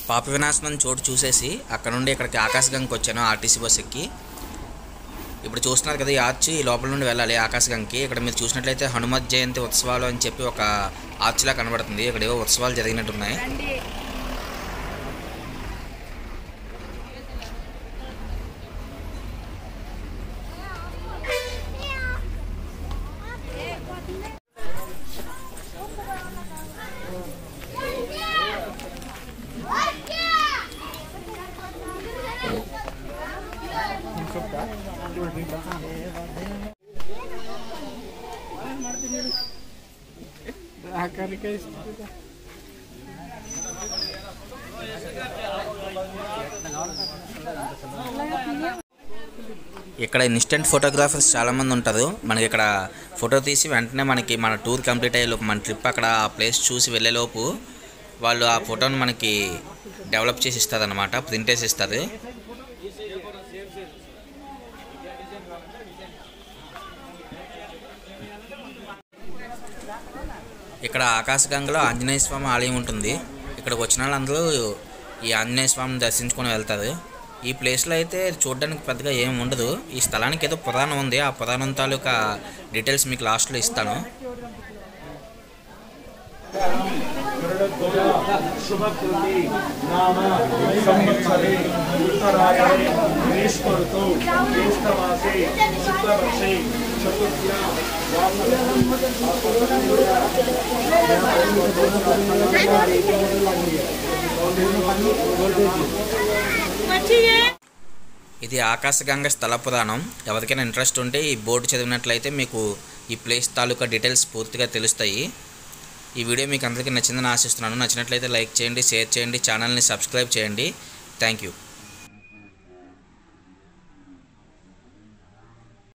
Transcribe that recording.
పాప వినాశనం చోటు చూసేసి అక్కడ నుండి ఇక్కడికి ఆకాశగంగకి వచ్చాను ఆర్టీసీ బస్ ఎక్కి ఇప్పుడు చూస్తున్నారు కదా ఈ ఆర్చ్ ఈ లోపల నుండి వెళ్ళాలి ఆకాశగంగకి ఇక్కడ మీరు చూసినట్లయితే హనుమత్ జయంతి ఉత్సవాలు అని చెప్పి ఒక ఆర్చ్లా కనబడుతుంది ఇక్కడ ఏవో ఉత్సవాలు జరిగినట్టున్నాయి ఇక్కడ ఇన్స్టెంట్ ఫోటోగ్రాఫర్స్ చాలామంది ఉంటారు మనకి ఇక్కడ ఫోటో తీసి వెంటనే మనకి మన టూర్ కంప్లీట్ అయ్యేలోపు మన ట్రిప్ అక్కడ ఆ ప్లేస్ చూసి వెళ్ళేలోపు వాళ్ళు ఆ ఫోటోని మనకి డెవలప్ చేసి ఇస్తారు అనమాట ప్రింట్ వేసి ఇస్తారు ఇక్కడ ఆకాశగంగలో ఆంజనేయ స్వామి ఆలయం ఉంటుంది ఇక్కడికి వచ్చిన వాళ్ళందరూ ఈ ఆంజనేయ స్వామిని దర్శించుకొని వెళ్తారు ఈ ప్లేస్లో అయితే చూడడానికి పెద్దగా ఏం ఉండదు ఈ స్థలానికి ఏదో పురాణం ఉంది ఆ పురాణం తాలూకా డీటెయిల్స్ మీకు లాస్ట్లో ఇస్తాను శుభకృతి నామ సంవత్సరే ఉత్తరాయణే గ్రీష్మఋతౌ జ్యేష్ఠమాసే శుక్లపక్షే చతుర్థ్యాం ఇది ఆకాశగంగ స్థల పురాణం ఎవరికైనా ఇంట్రెస్ట్ ఉంటే ఈ బోర్డు చదివినట్లయితే మీకు ఈ ప్లేస్ తాలూకా డీటెయిల్స్ పూర్తిగా తెలుస్తాయి ఈ వీడియో మీకు అందరికీ నచ్చిందని ఆశిస్తున్నాను నచ్చినట్లయితే లైక్ చేయండి షేర్ చేయండి ఛానల్ని సబ్స్క్రైబ్ చేయండి థ్యాంక్ యూ